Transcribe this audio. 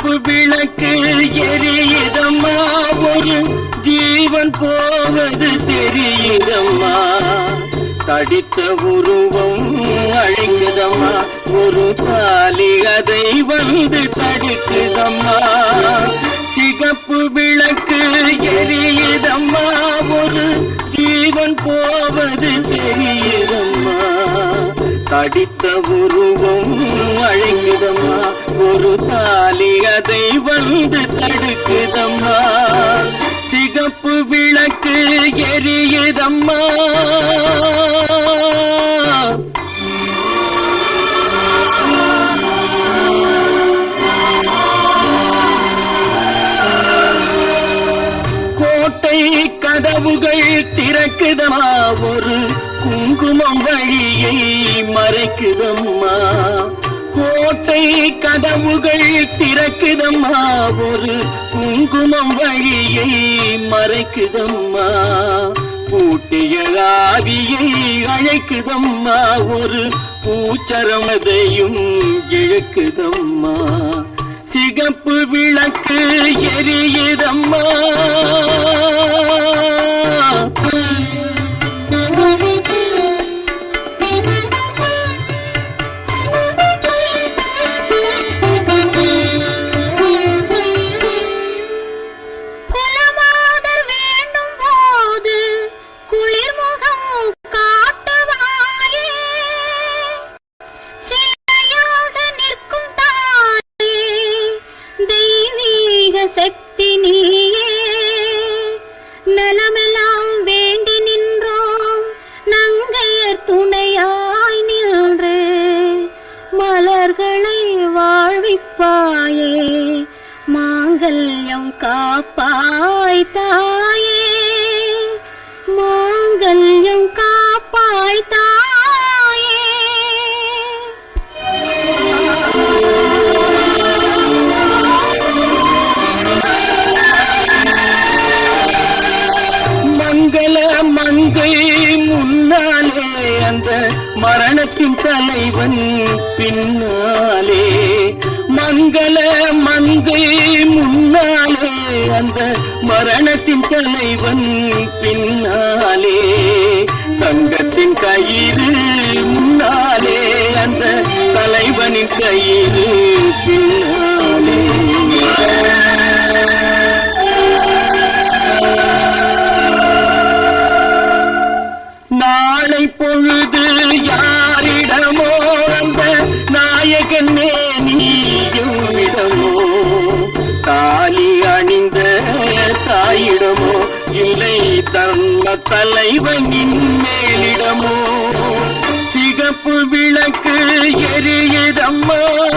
சிகப்பு விளக்கு எரியுதம்மா ஒரு ஜீவன் போவது தெரியுதம்மா தடித்த உருவம் அழைக்குதம்மா ஒரு தாலி அதை வந்து தடுக்குதம்மா சிகப்பு விளக்கு எரியுதம்மா ஒரு ஜீவன் போவது தெரியுதம்மா தடித்த உருவம் அழைக்குதம்மா ஒரு தாலி அதை வந்து தடுக்குதம்மா சிகப்பு விளக்கு எரியுதம்மா கோட்டை கதவுகள் திறக்குதம்மா ஒரு குங்குமம் வழியை மறைக்குதம்மா கோட்டை கதவுகள் திறக்குதம்மா ஒரு குங்குமம் வழியை மறைக்குதம்மா பூட்டிய ஆவியை அழைக்குதம்மா ஒரு பூச்சரமதையும் இழுக்குதம்மா சிகப்பு விளக்கு எரியுதம்மா குலமாதர் வேண்டும் போது குளிர்முகம் காட்டுவாயே சிலையாக நிற்கும் தாயே தெய்வீக சக்தி நீயே நலமெல்லாம் வேண்டி நின்றோம் நங்கையர் துணையாய் நின்று மலர்களை வாழ்விப்பாயே மாங்கல்யம் காப்பாய் தாயே மாங்கல்யம் காப்பாய் தாயே மங்கள மங்கை முன்னாலே அந்த மரணத்தின் தலைவன் பின்னாலே மங்கள மங்கை முன்னாலே அந்த மரணத்தின் தலைவன் பின்னாலே தங்கத்தின் கயிறு முன்னாலே அந்த தலைவனின் கயிறு பின்னாலே நாளை பொழுது யாரிடமோ அந்த நாயகனே நீயும் இடமோ தாலி அணிந்த தாயிடமோ இல்லை தர்ம தலைவனின் மேலிடமோ சிகப்பு விளக்கு எரியுதம்மா